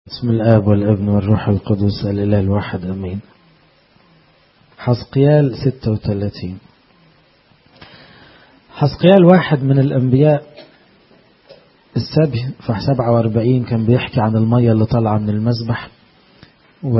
بسم الآب والابن والروح القدس الإله الواحد أمين حسقيال 36 حسقيال واحد من الأنبياء السبي في 47 كان بيحكي عن المية اللي طالعة من المسبح و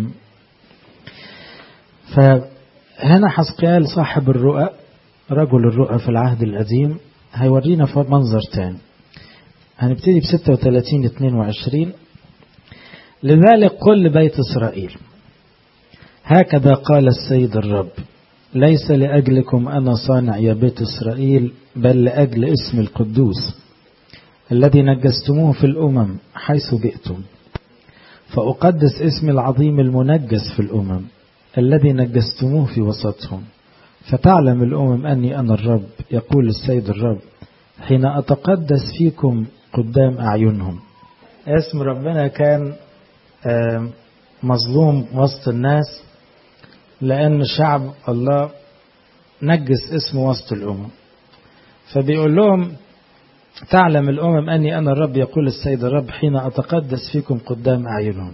فهنا حسقيال صاحب الرؤى رجل الرؤى في العهد القديم هيورينا في منظر تاني هنبتدي ب 36 22 لذلك قل لبيت إسرائيل هكذا قال السيد الرب ليس لأجلكم أنا صانع يا بيت إسرائيل بل لأجل اسم القدوس الذي نجستموه في الأمم حيث جئتم فأقدس اسم العظيم المنجس في الأمم الذي نجستموه في وسطهم فتعلم الأمم أني أنا الرب يقول السيد الرب حين أتقدس فيكم قدام أعينهم اسم ربنا كان مظلوم وسط الناس لأن شعب الله نجس اسمه وسط الأمم فبيقول لهم تعلم الأمم أني أنا الرب يقول السيد الرب حين أتقدس فيكم قدام أعينهم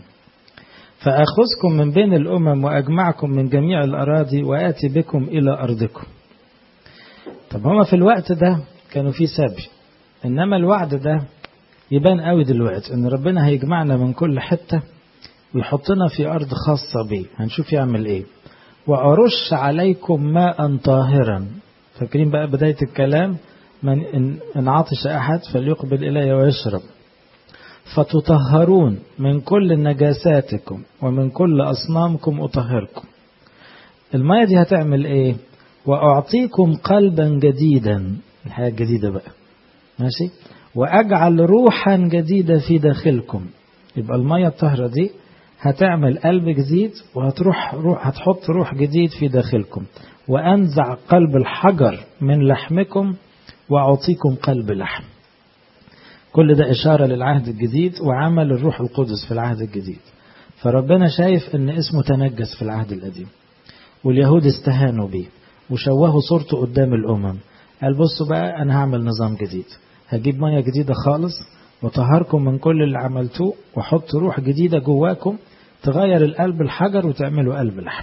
فأخذكم من بين الأمم وأجمعكم من جميع الأراضي وآتي بكم إلى أرضكم طب هما في الوقت ده كانوا في سبي إنما الوعد ده يبان قوي دلوقتي إن ربنا هيجمعنا من كل حتة ويحطنا في أرض خاصة بيه هنشوف يعمل إيه وأرش عليكم ماء طاهرا فاكرين بقى بداية الكلام من إن عطش أحد فليقبل إلي ويشرب فتطهرون من كل نجاساتكم ومن كل أصنامكم أطهركم المية دي هتعمل إيه وأعطيكم قلبا جديدا الحياة الجديدة بقى ماشي وأجعل روحا جديدة في داخلكم يبقى المية الطاهرة دي هتعمل قلب جديد وهتروح روح هتحط روح جديد في داخلكم وأنزع قلب الحجر من لحمكم وأعطيكم قلب لحم كل ده إشارة للعهد الجديد وعمل الروح القدس في العهد الجديد فربنا شايف أن اسمه تنجس في العهد القديم واليهود استهانوا بيه وشوهوا صورته قدام الأمم قال بصوا بقى أنا هعمل نظام جديد هجيب مية جديدة خالص وطهركم من كل اللي عملتوه وحط روح جديدة جواكم تغير القلب الحجر وتعملوا قلب لحم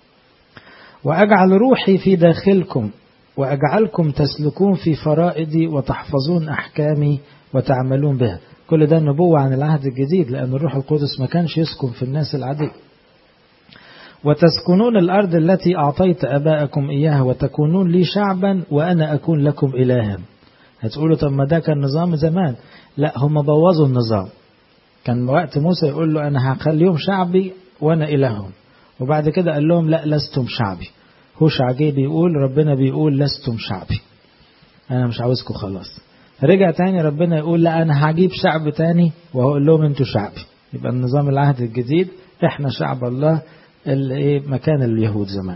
وأجعل روحي في داخلكم وأجعلكم تسلكون في فرائدي وتحفظون أحكامي وتعملون بها كل ده النبوة عن العهد الجديد لأن الروح القدس ما كانش يسكن في الناس العادية وتسكنون الأرض التي أعطيت أباءكم إياها وتكونون لي شعبا وأنا أكون لكم إلها هتقولوا طب ما ده كان نظام زمان لا هم بوظوا النظام كان وقت موسى يقول له أنا هخليهم شعبي وأنا إلههم وبعد كده قال لهم لا لستم شعبي هو شعجي بيقول ربنا بيقول لستم شعبي أنا مش عاوزكم خلاص رجع تاني ربنا يقول لا أنا هجيب شعب تاني وهقول لهم أنتوا شعبي يبقى النظام العهد الجديد إحنا شعب الله اللي إيه مكان اليهود زمان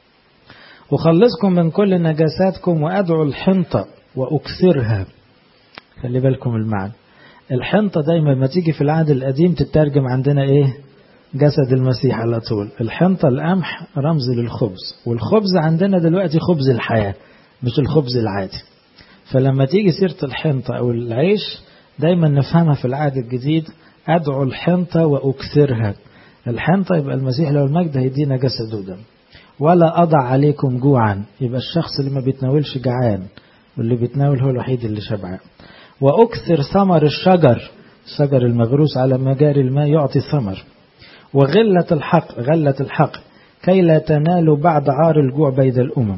وخلصكم من كل نجاساتكم وأدعو الحنطة وأكثرها خلي بالكم المعنى الحنطة دايما ما تيجي في العهد القديم تترجم عندنا إيه جسد المسيح على طول الحنطة القمح رمز للخبز والخبز عندنا دلوقتي خبز الحياة مش الخبز العادي فلما تيجي سيرة الحنطة أو العيش دايما نفهمها في العهد الجديد أدعو الحنطة وأكثرها الحنطة يبقى المسيح لو المجد هيدينا جسد ودم ولا أضع عليكم جوعا يبقى الشخص اللي ما بيتناولش جعان واللي بيتناول هو الوحيد اللي شبعان وأكثر ثمر الشجر الشجر المغروس على مجاري الماء يعطي ثمر وغلة الحق غلة الحق كي لا تنالوا بعد عار الجوع بين الأمم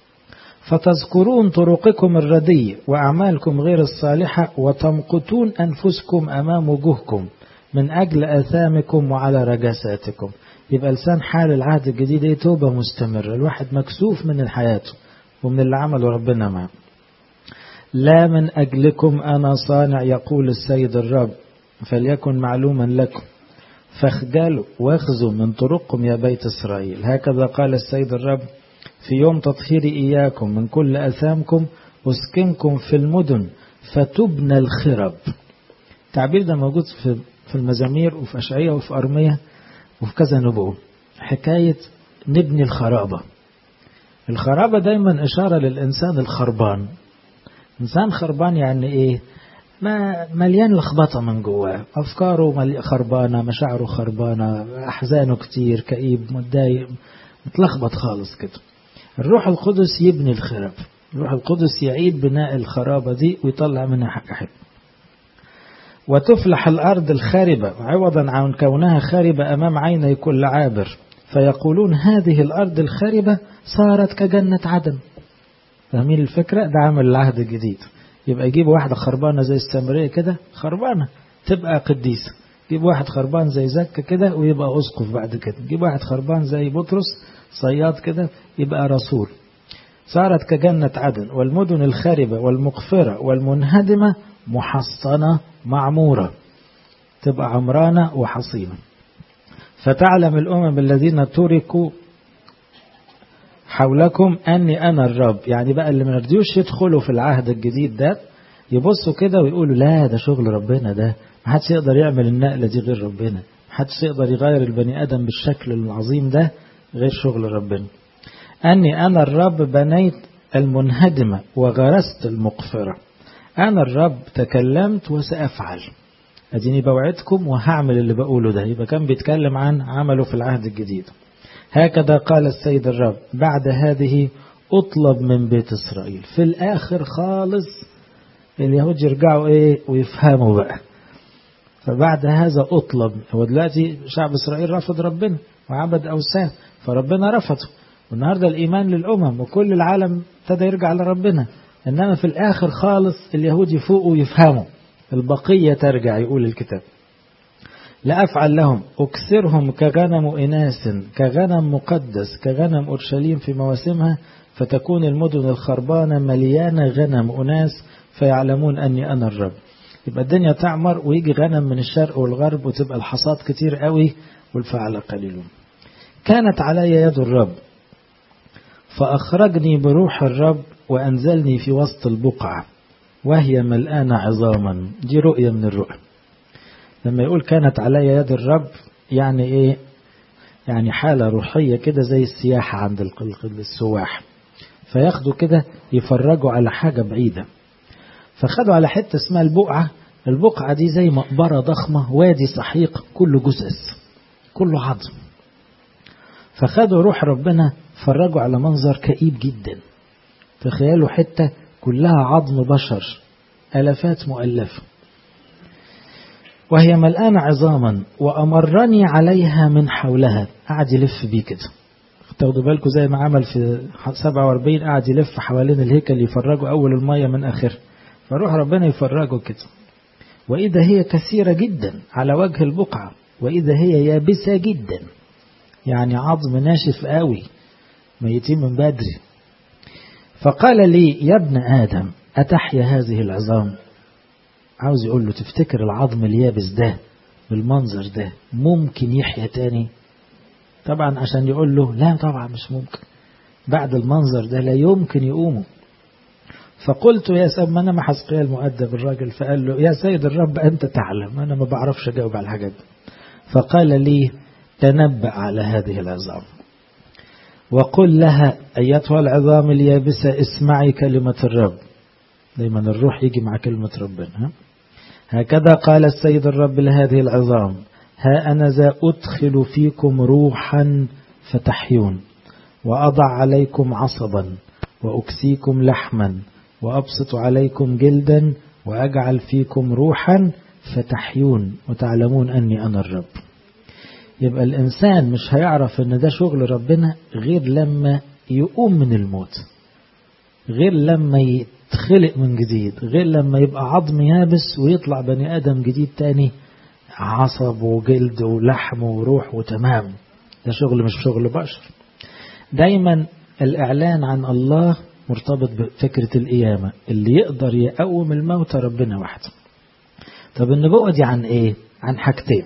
فتذكرون طرقكم الردية وأعمالكم غير الصالحة وتمقتون أنفسكم أمام وجوهكم من أجل آثامكم وعلى رجاساتكم يبقى لسان حال العهد الجديد ايه توبة مستمرة الواحد مكسوف من حياته ومن اللي عمله ربنا معه لا من أجلكم أنا صانع يقول السيد الرب فليكن معلوما لكم فاخجلوا واخذوا من طرقكم يا بيت إسرائيل هكذا قال السيد الرب في يوم تطهيري إياكم من كل أثامكم أسكنكم في المدن فتبنى الخرب التعبير ده موجود في في المزامير وفي أشعية وفي أرمية وفي كذا نبوة حكاية نبني الخرابة الخرابة دايما إشارة للإنسان الخربان إنسان خربان يعني إيه ما مليان لخبطة من جواه أفكاره خربانة مشاعره خربانة أحزانه كتير كئيب متضايق متلخبط خالص كده الروح القدس يبني الخراب الروح القدس يعيد بناء الخرابة دي ويطلع منها حق حلو وتفلح الأرض الخاربة عوضا عن كونها خاربة أمام عيني كل عابر فيقولون هذه الأرض الخاربة صارت كجنة عدن فاهمين الفكرة ده عمل العهد الجديد يبقى يجيب واحدة خربانة زي السامرية كده خربانة تبقى قديسة يجيب واحد خربان زي زكا كده ويبقى أسقف بعد كده يجيب واحد خربان زي بطرس صياد كده يبقى رسول صارت كجنة عدن والمدن الخاربة والمقفرة والمنهدمة محصنة معمورة تبقى عمرانة وحصينة فتعلم الأمم الذين تركوا حولكم أني أنا الرب يعني بقى اللي ما يرضيوش يدخلوا في العهد الجديد ده يبصوا كده ويقولوا لا ده شغل ربنا ده ما حدش يقدر يعمل النقلة دي غير ربنا ما حدش يقدر يغير البني آدم بالشكل العظيم ده غير شغل ربنا أني أنا الرب بنيت المنهدمة وغرست المقفرة أنا الرب تكلمت وسأفعل أديني بوعدكم وهعمل اللي بقوله ده يبقى كان بيتكلم عن عمله في العهد الجديد هكذا قال السيد الرب بعد هذه أطلب من بيت إسرائيل في الآخر خالص اليهود يرجعوا إيه ويفهموا بقى فبعد هذا أطلب هو دلوقتي شعب إسرائيل رفض ربنا وعبد أوثان فربنا رفضه والنهاردة الإيمان للأمم وكل العالم ابتدى يرجع لربنا إنما في الآخر خالص اليهود يفوقوا ويفهموا البقية ترجع يقول الكتاب لأفعل لهم أكثرهم كغنم إناس كغنم مقدس كغنم أورشليم في مواسمها فتكون المدن الخربانة مليانة غنم أناس فيعلمون أني أنا الرب يبقى الدنيا تعمر ويجي غنم من الشرق والغرب وتبقى الحصاد كتير قوي والفعل قليلون كانت علي يد الرب فأخرجني بروح الرب وأنزلني في وسط البقعة وهي ملآنة عظاما دي رؤية من الرؤى لما يقول كانت علي يد الرب يعني ايه يعني حالة روحية كده زي السياحة عند السواح فياخدوا كده يفرجوا على حاجة بعيدة فخدوا على حتة اسمها البقعة البقعة دي زي مقبرة ضخمة وادي سحيق كله جثث كله عظم فخدوا روح ربنا فرجوا على منظر كئيب جدا تخيلوا حتة كلها عظم بشر ألفات مؤلفة وهي ملآنة عظاما وأمرني عليها من حولها قعد يلف بيه كده تاخدوا بالكم زي ما عمل في 47 قعد يلف حوالين الهيكل يفرجوا أول المية من آخر فروح ربنا يفرجوا كده وإذا هي كثيرة جدا على وجه البقعة وإذا هي يابسة جدا يعني عظم ناشف قوي ميتين من بدري فقال لي يا ابن آدم أتحيا هذه العظام عاوز يقول له تفتكر العظم اليابس ده بالمنظر ده ممكن يحيا تاني طبعا عشان يقول له لا طبعا مش ممكن بعد المنظر ده لا يمكن يقوموا فقلت يا سيد ما انا مع حزقيال المؤدب الراجل فقال له يا سيد الرب انت تعلم انا ما بعرفش اجاوب على الحاجات دي فقال لي تنبأ على هذه العظام وقل لها أيتها العظام اليابسة اسمعي كلمة الرب دايما الروح يجي مع كلمة ربنا ها؟ هكذا قال السيد الرب لهذه العظام ها أنا ذا أدخل فيكم روحا فتحيون وأضع عليكم عصبا وأكسيكم لحما وأبسط عليكم جلدا وأجعل فيكم روحا فتحيون وتعلمون أني أنا الرب يبقى الإنسان مش هيعرف أن ده شغل ربنا غير لما يقوم من الموت غير لما يتخلق من جديد غير لما يبقى عظم يابس ويطلع بني آدم جديد تاني عصب وجلد ولحم وروح وتمام ده شغل مش شغل بشر دايما الإعلان عن الله مرتبط بفكرة القيامة اللي يقدر يقوم الموتى ربنا وحده طب النبوة دي عن ايه عن حاجتين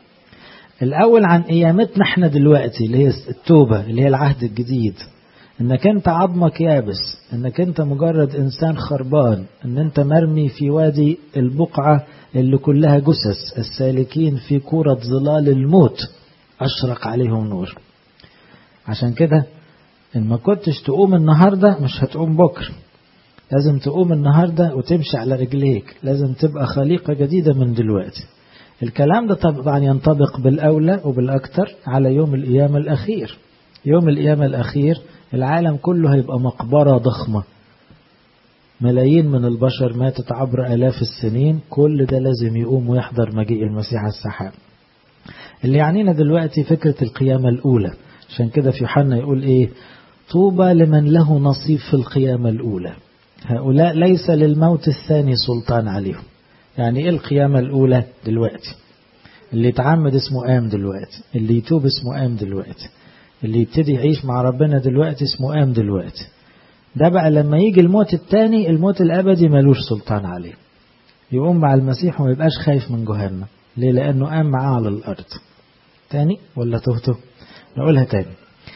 الأول عن قيامتنا احنا دلوقتي اللي هي التوبة اللي هي العهد الجديد انك انت عظمك يابس انك انت مجرد انسان خربان ان انت مرمي في وادي البقعة اللي كلها جثث السالكين في كورة ظلال الموت اشرق عليهم نور عشان كده ان ما كنتش تقوم النهاردة مش هتقوم بكرة لازم تقوم النهاردة وتمشي على رجليك لازم تبقى خليقة جديدة من دلوقتي الكلام ده طبعا ينطبق بالأولى وبالأكثر على يوم القيامة الأخير يوم القيامة الأخير العالم كله هيبقى مقبرة ضخمة ملايين من البشر ماتت عبر آلاف السنين كل ده لازم يقوم ويحضر مجيء المسيح السحاب اللي يعنينا دلوقتي فكرة القيامة الأولى عشان كده في يوحنا يقول إيه طوبى لمن له نصيب في القيامة الأولى هؤلاء ليس للموت الثاني سلطان عليهم يعني إيه القيامة الأولى دلوقتي اللي يتعمد اسمه قام دلوقتي اللي يتوب اسمه قام دلوقتي اللي يبتدي يعيش مع ربنا دلوقتي اسمه قام دلوقتي ده بقى لما يجي الموت التاني الموت الأبدي ملوش سلطان عليه يقوم مع المسيح وما يبقاش خايف من جهنم ليه لأنه قام معاه على الأرض تاني ولا تهته نقولها تاني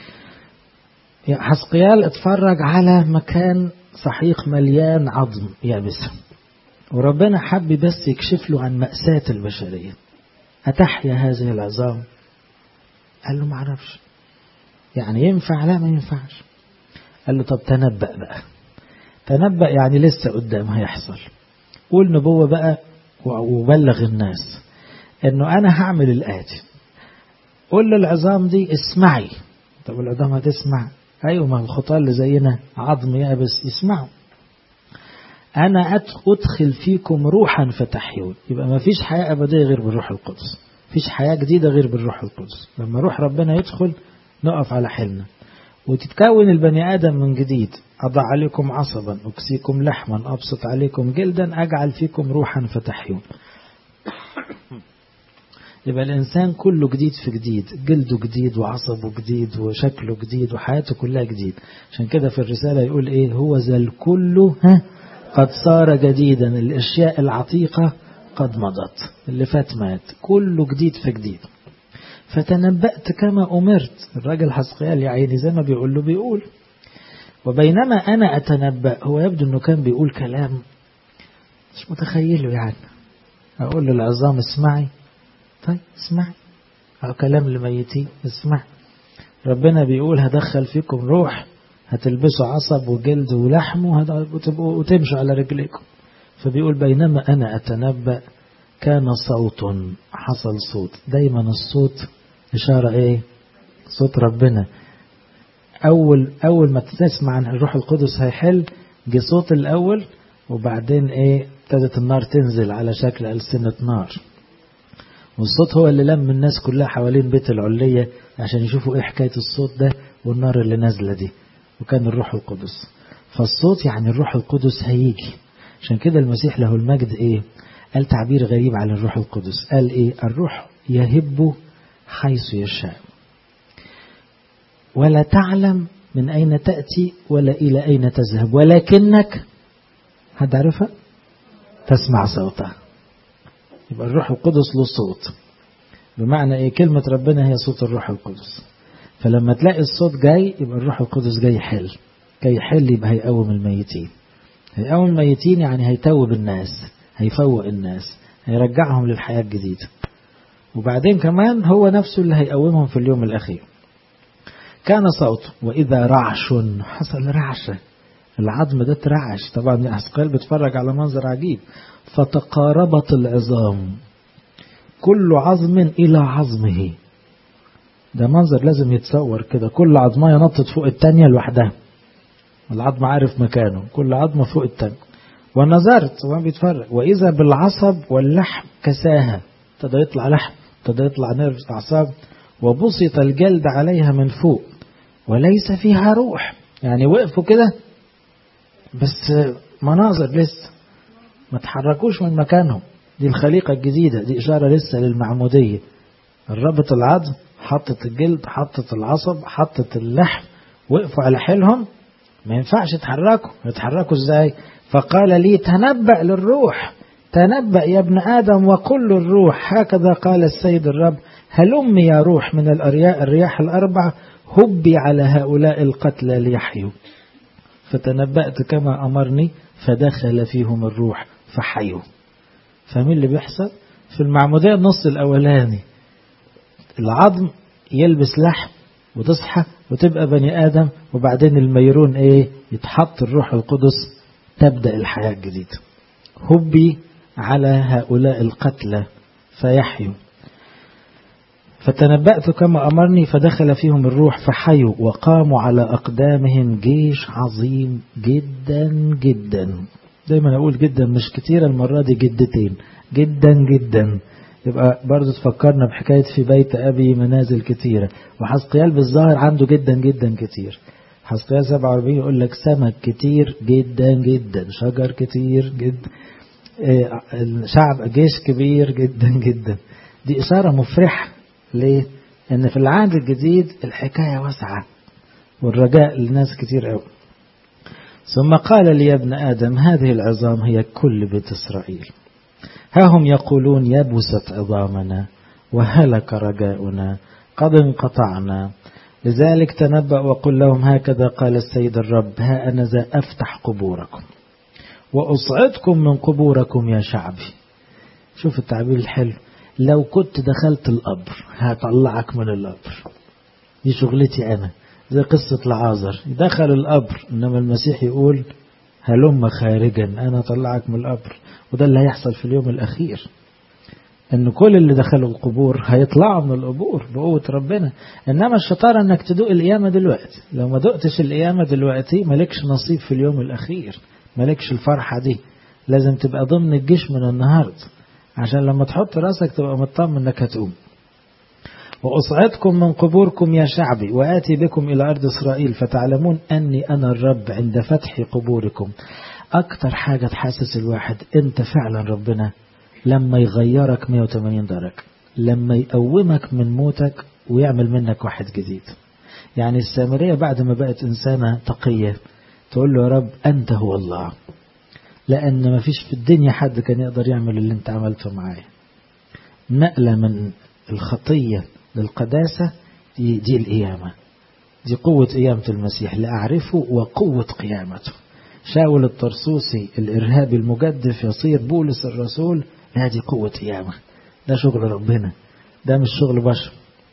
حسقيال اتفرج على مكان صحيح مليان عظم يابس وربنا حب بس يكشف له عن مأساة البشرية أتحيا هذه العظام قال له معرفش يعني ينفع لا ما ينفعش قال له طب تنبأ بقى تنبأ يعني لسه قدام هيحصل قول نبوة بقى وبلغ الناس انه انا هعمل الاتي قول للعظام دي اسمعي طب العظام هتسمع ايوه ما الخطاه اللي زينا عظم يابس يسمعوا انا ادخل فيكم روحا فتحيون يبقى ما فيش حياه ابديه غير بالروح القدس فيش حياه جديده غير بالروح القدس لما روح ربنا يدخل نقف على حلنا وتتكون البني آدم من جديد أضع عليكم عصبا أكسيكم لحما أبسط عليكم جلدا أجعل فيكم روحا فتحيون يبقى الإنسان كله جديد في جديد جلده جديد وعصبه جديد وشكله جديد وحياته كلها جديد عشان كده في الرسالة يقول إيه هو ذا الكل ها قد صار جديدا الأشياء العتيقة قد مضت اللي فات مات كله جديد في جديد فتنبأت كما أمرت الراجل حسقيال يا عيني زي ما بيقول له بيقول وبينما أنا أتنبأ هو يبدو أنه كان بيقول كلام مش متخيله يعني أقول للعظام اسمعي طيب اسمعي أو كلام لميتين اسمع ربنا بيقول هدخل فيكم روح هتلبسوا عصب وجلد ولحم وتبقوا وتمشوا على رجليكم فبيقول بينما أنا أتنبأ كان صوت حصل صوت دايما الصوت إشارة إيه صوت ربنا أول أول ما تسمع عن الروح القدس هيحل جه صوت الأول وبعدين إيه ابتدت النار تنزل على شكل ألسنة نار والصوت هو اللي لم الناس كلها حوالين بيت العلية عشان يشوفوا إيه حكاية الصوت ده والنار اللي نازلة دي وكان الروح القدس فالصوت يعني الروح القدس هيجي عشان كده المسيح له المجد إيه قال تعبير غريب على الروح القدس قال إيه الروح يهب حيث يشاء ولا تعلم من أين تأتي ولا إلى أين تذهب ولكنك هتعرفها تسمع صوتها يبقى الروح القدس له صوت بمعنى إيه كلمة ربنا هي صوت الروح القدس فلما تلاقي الصوت جاي يبقى الروح القدس جاي يحل جاي يحل يبقى هيقوم الميتين هيقوم الميتين يعني هيتوب الناس هيفوق الناس هيرجعهم للحياة الجديدة وبعدين كمان هو نفسه اللي هيقومهم في اليوم الأخير كان صوته وإذا رعش حصل رعشة العظم ده ترعش طبعا حسقال بيتفرج على منظر عجيب فتقاربت العظام كل عظم إلى عظمه ده منظر لازم يتصور كده كل عظمية نطت فوق التانية لوحدها العظم عارف مكانه كل عظمة فوق التانية ونظرت وما بيتفرج وإذا بالعصب واللحم كساها ابتدى يطلع لحم ابتدى يطلع نرف أعصاب وبسط الجلد عليها من فوق وليس فيها روح يعني وقفوا كده بس مناظر لسه ما تحركوش من مكانهم دي الخليقة الجديدة دي إشارة لسه للمعمودية الربط العظم حطت الجلد حطت العصب حطت اللحم وقفوا على حيلهم ما ينفعش يتحركوا يتحركوا ازاي فقال لي تنبأ للروح تنبأ يا ابن آدم وقل الروح هكذا قال السيد الرب هلم يا روح من الأرياء الرياح الأربع هبي على هؤلاء القتلى ليحيوا فتنبأت كما أمرني فدخل فيهم الروح فحيوا فمين اللي بيحصل في المعمودية النص الأولاني العظم يلبس لحم وتصحى وتبقى بني آدم وبعدين الميرون ايه يتحط الروح القدس تبدأ الحياة الجديدة هبي على هؤلاء القتلى فيحيوا فتنبأت كما أمرني فدخل فيهم الروح فحيوا وقاموا على أقدامهم جيش عظيم جدا جدا دايما أقول جدا مش كتير المرة دي جدتين جدا جدا يبقى برضو تفكرنا بحكاية في بيت أبي منازل كتيرة وحسقيال بالظاهر عنده جدا جدا كتير حسقيال 47 يقول لك سمك كتير جدا جدا شجر كتير جدا شعب جيش كبير جدا جدا دي إشارة مفرحة ليه؟ إن في العهد الجديد الحكاية واسعة والرجاء لناس كتير قوي ثم قال لي يا ابن آدم هذه العظام هي كل بيت إسرائيل ها هم يقولون يبست عظامنا وهلك رجاؤنا قد انقطعنا لذلك تنبأ وقل لهم هكذا قال السيد الرب ها أنا ذا أفتح قبوركم وأصعدكم من قبوركم يا شعبي شوف التعبير الحلو لو كنت دخلت القبر هطلعك من القبر دي شغلتي أنا زي قصة العازر دخل القبر إنما المسيح يقول هلم خارجا أنا أطلعك من القبر وده اللي هيحصل في اليوم الأخير ان كل اللي دخلوا القبور هيطلعوا من القبور بقوة ربنا انما الشطارة انك تدوق القيامة دلوقتي لو ما دقتش القيامة دلوقتي مالكش نصيب في اليوم الاخير مالكش الفرحة دي لازم تبقى ضمن الجيش من النهاردة عشان لما تحط راسك تبقى مطمن انك هتقوم وأصعدكم من قبوركم يا شعبي وآتي بكم إلى أرض إسرائيل فتعلمون أني أنا الرب عند فتح قبوركم أكتر حاجة تحسس الواحد أنت فعلا ربنا لما يغيرك 180 درجة لما يقومك من موتك ويعمل منك واحد جديد يعني السامرية بعد ما بقت إنسانة تقية تقول له يا رب أنت هو الله لأن ما فيش في الدنيا حد كان يقدر يعمل اللي أنت عملته معايا نقلة من الخطية للقداسة دي, دي القيامة دي قوة قيامة المسيح لأعرفه وقوة قيامته شاول الطرسوسي الإرهابي المجدف يصير بولس الرسول هذه قوة قيامة ده شغل ربنا ده مش شغل بشر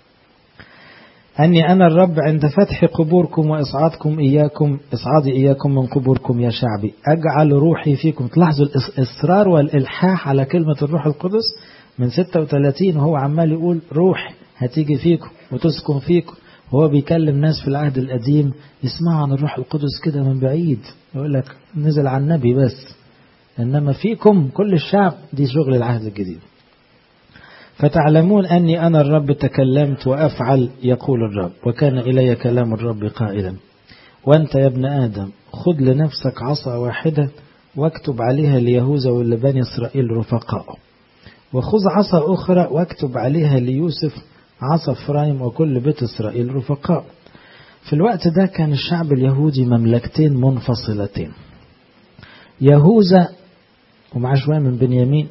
أني أنا الرب عند فتح قبوركم وإصعادكم إياكم إصعادي إياكم من قبوركم يا شعبي أجعل روحي فيكم تلاحظوا الإصرار والإلحاح على كلمة الروح القدس من 36 وهو عمال يقول روح هتيجي فيكم وتسكن فيكم وهو بيكلم ناس في العهد القديم يسمعوا عن الروح القدس كده من بعيد يقول لك نزل على النبي بس إنما فيكم كل الشعب دي شغل العهد الجديد فتعلمون أني أنا الرب تكلمت وأفعل يقول الرب وكان إلي كلام الرب قائلا وأنت يا ابن آدم خذ لنفسك عصا واحدة واكتب عليها ليهوذا ولبني إسرائيل رفقاء وخذ عصا أخرى واكتب عليها ليوسف عصا فرايم وكل بيت إسرائيل رفقاء في الوقت ده كان الشعب اليهودي مملكتين منفصلتين يهوذا ومعاه شوية من بنيامين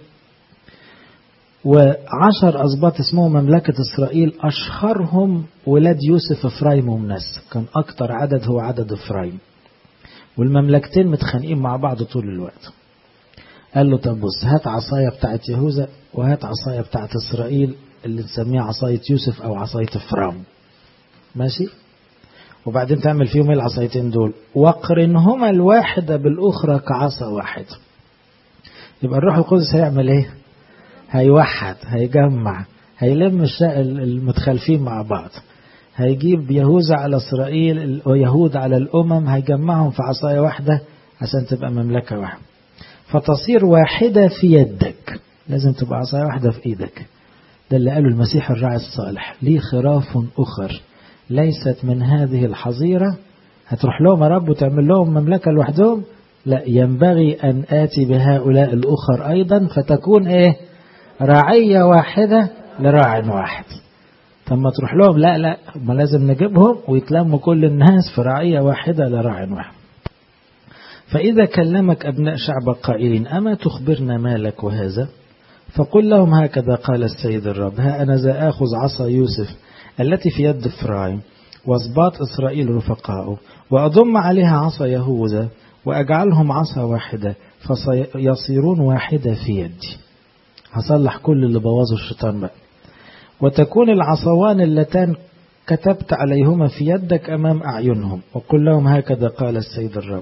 وعشر أسباط اسمهم مملكة إسرائيل أشهرهم ولاد يوسف إفرايم ومنس كان أكتر عدد هو عدد إفرايم والمملكتين متخانقين مع بعض طول الوقت قال له طب بص هات عصاية بتاعت يهوذا وهات عصاية بتاعت إسرائيل اللي نسميها عصاية يوسف أو عصاية إفرام ماشي وبعدين تعمل فيهم ايه العصايتين دول وقرنهما الواحدة بالأخرى كعصا واحد يبقى الروح القدس هيعمل ايه هيوحد هيجمع هيلم المتخالفين مع بعض هيجيب يهوذا على إسرائيل ويهود على الأمم هيجمعهم في عصاية واحدة عشان تبقى مملكة واحدة فتصير واحدة في يدك لازم تبقى عصاية واحدة في إيدك ده اللي قاله المسيح الراعي الصالح لي خراف أخر ليست من هذه الحظيرة هتروح لهم يا رب وتعمل لهم مملكة لوحدهم لا ينبغي أن آتي بهؤلاء الأخر أيضا فتكون إيه رعية واحدة لراع واحد طب ما تروح لهم لا لا ما لازم نجيبهم ويتلموا كل الناس في رعية واحدة لراع واحد فإذا كلمك أبناء شعبك قائلين أما تخبرنا مالك وهذا فقل لهم هكذا قال السيد الرب ها أنا ذا آخذ عصا يوسف التي في يد فرايم واسباط إسرائيل رفقاؤه وأضم عليها عصا يهوذا وأجعلهم عصا واحدة فسيصيرون واحدة في يدي هصلح كل اللي بوظوا الشيطان بقى وتكون العصوان اللتان كتبت عليهما في يدك أمام أعينهم وقل لهم هكذا قال السيد الرب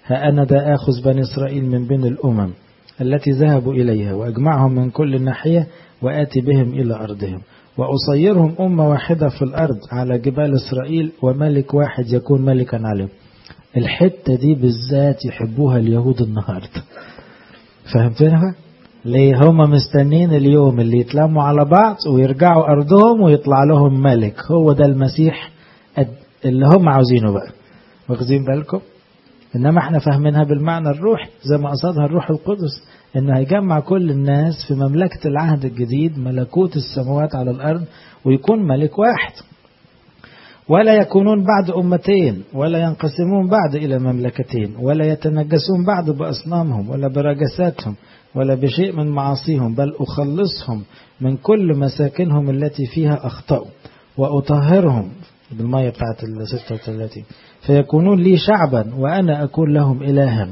ها أنا دا آخذ بني إسرائيل من بين الأمم التي ذهبوا إليها وأجمعهم من كل ناحية وآتي بهم إلى أرضهم وأصيرهم أمة واحدة في الأرض على جبال إسرائيل وملك واحد يكون ملكا عليهم الحتة دي بالذات يحبوها اليهود النهاردة فهمتنها؟ ليه هم مستنين اليوم اللي يتلموا على بعض ويرجعوا أرضهم ويطلع لهم ملك هو ده المسيح اللي هم عاوزينه بقى واخدين بالكم إنما احنا فاهمينها بالمعنى الروحي زي ما قصدها الروح القدس إنه هيجمع كل الناس في مملكة العهد الجديد ملكوت السماوات على الأرض ويكون ملك واحد ولا يكونون بعد أمتين ولا ينقسمون بعد إلى مملكتين ولا يتنجسون بعد بأصنامهم ولا برجساتهم ولا بشيء من معاصيهم بل أخلصهم من كل مساكنهم التي فيها أخطأوا وأطهرهم بالمية بتاعت ال 36 فيكونون لي شعبا وأنا أكون لهم إلها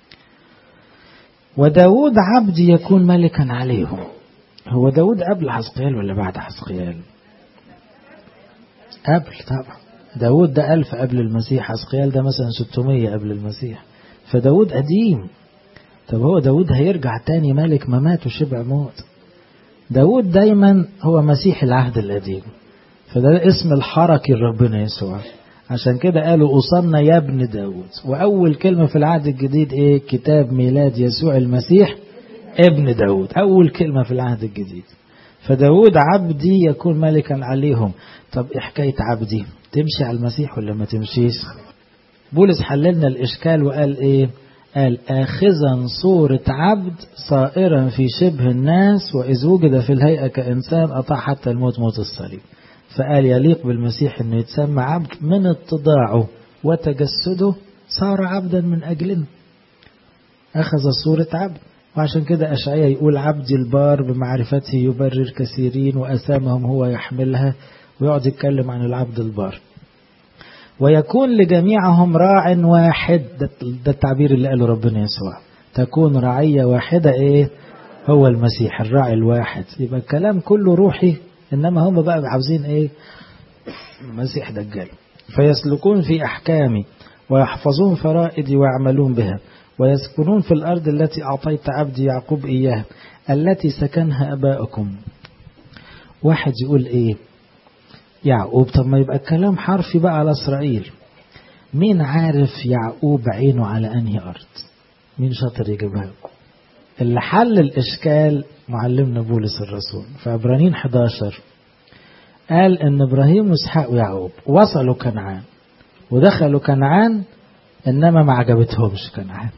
وداود عبدي يكون ملكا عليهم هو داود قبل حسقيال ولا بعد حسقيال قبل طبعا داود ده ألف قبل المسيح حسقيال ده مثلا 600 قبل المسيح فداود قديم طب هو داود هيرجع تاني ملك ما مات وشبع موت داود دايما هو مسيح العهد القديم فده اسم الحركي لربنا يسوع عشان كده قالوا أوصلنا يا ابن داود وأول كلمة في العهد الجديد إيه كتاب ميلاد يسوع المسيح ابن داود أول كلمة في العهد الجديد فداود عبدي يكون ملكا عليهم طب إيه حكاية عبدي تمشي على المسيح ولا ما تمشيش بولس حللنا الإشكال وقال إيه قال آخذا صورة عبد صائرا في شبه الناس وإذ وجد في الهيئة كإنسان أطاع حتى الموت موت الصليب فقال يليق بالمسيح أنه يتسمى عبد من اتضاعه وتجسده صار عبدا من أجلنا أخذ صورة عبد وعشان كده أشعية يقول عبدي البار بمعرفته يبرر كثيرين وأسامهم هو يحملها ويقعد يتكلم عن العبد البار ويكون لجميعهم راع واحد ده, ده التعبير اللي قاله ربنا يسوع تكون رعية واحدة ايه هو المسيح الراعي الواحد يبقى الكلام كله روحي انما هم بقى عاوزين ايه مسيح دجال فيسلكون في احكامي ويحفظون فرائدي ويعملون بها ويسكنون في الارض التي اعطيت عبدي يعقوب اياها التي سكنها اباؤكم واحد يقول ايه يعقوب طب ما يبقى الكلام حرفي بقى على إسرائيل مين عارف يعقوب عينه على أنهي أرض مين شاطر يجيبها اللي حل الإشكال معلمنا بولس الرسول في عبرانين 11 قال ان ابراهيم واسحاق ويعقوب وصلوا كنعان ودخلوا كنعان انما ما عجبتهمش كنعان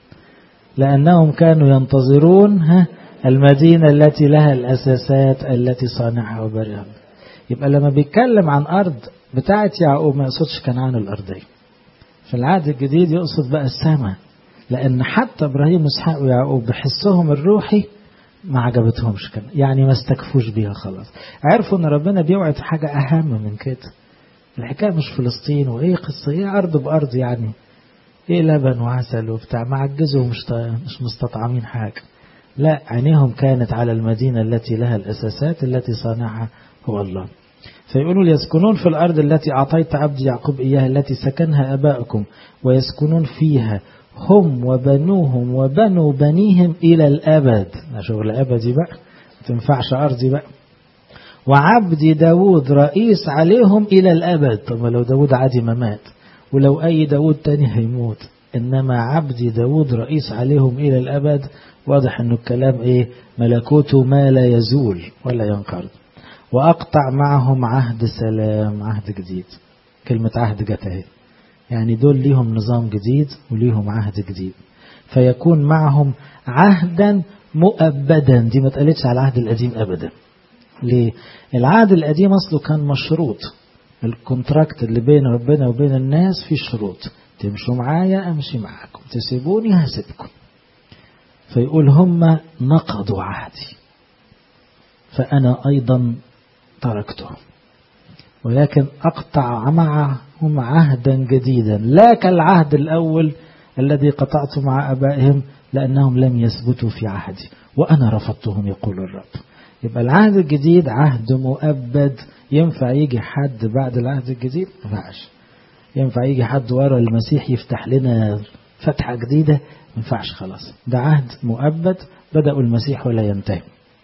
لانهم كانوا ينتظرون المدينه التي لها الاساسات التي صانعها وبرئها يبقى لما بيتكلم عن أرض بتاعة يعقوب ما يقصدش كنعان الأرضية في العهد الجديد يقصد بقى السماء لأن حتى إبراهيم وإسحاق ويعقوب بحسهم الروحي ما عجبتهمش كان يعني ما استكفوش بيها خلاص عرفوا ان ربنا بيوعد حاجة أهم من كده الحكاية مش فلسطين وإيه قصة إيه أرض بأرض يعني إيه لبن وعسل وبتاع ما عجزوا مش مش مستطعمين حاجة لا عينيهم كانت على المدينة التي لها الأساسات التي صانعها هو الله فيقولوا يسكنون في الأرض التي أعطيت عبد يعقوب إياها التي سكنها أباؤكم ويسكنون فيها هم وبنوهم وبنو بنيهم إلى الأبد شغل أبدي بقى تنفعش أرضي بقى وعبدي داود رئيس عليهم إلى الأبد طب لو داود عادي ما مات ولو أي داود تاني هيموت إنما عبدي داود رئيس عليهم إلى الأبد واضح أنه الكلام إيه ملكوته ما لا يزول ولا ينقرض وأقطع معهم عهد سلام عهد جديد كلمة عهد جت اهي يعني دول ليهم نظام جديد وليهم عهد جديد فيكون معهم عهدا مؤبدا دي ما اتقالتش على العهد القديم أبدا ليه؟ العهد القديم أصله كان مشروط الكونتراكت اللي بين ربنا وبين الناس في شروط تمشوا معايا أمشي معاكم تسيبوني هسيبكم فيقول هم نقضوا عهدي فأنا أيضا تركته ولكن أقطع معهم عهدا جديدا لا كالعهد الأول الذي قطعت مع أبائهم لأنهم لم يثبتوا في عهدي وأنا رفضتهم يقول الرب يبقى العهد الجديد عهد مؤبد ينفع يجي حد بعد العهد الجديد ما ينفعش ينفع يجي حد ورا المسيح يفتح لنا فتحة جديدة ما ينفعش خلاص ده عهد مؤبد بدأوا المسيح ولا ينتهي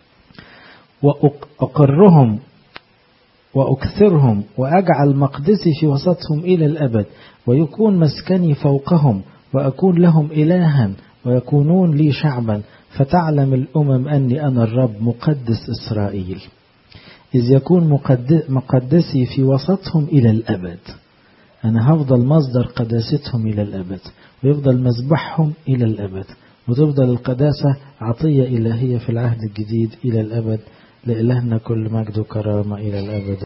وأقرهم وأكثرهم وأجعل مقدسي في وسطهم إلى الأبد ويكون مسكني فوقهم وأكون لهم إلها ويكونون لي شعبا فتعلم الأمم أني أنا الرب مقدس إسرائيل إذ يكون مقدسي في وسطهم إلى الأبد أنا هفضل مصدر قداستهم إلى الأبد ويفضل مذبحهم إلى الأبد وتفضل القداسة عطية إلهية في العهد الجديد إلى الأبد لإلهنا كل مجد وكرامة إلى الأبد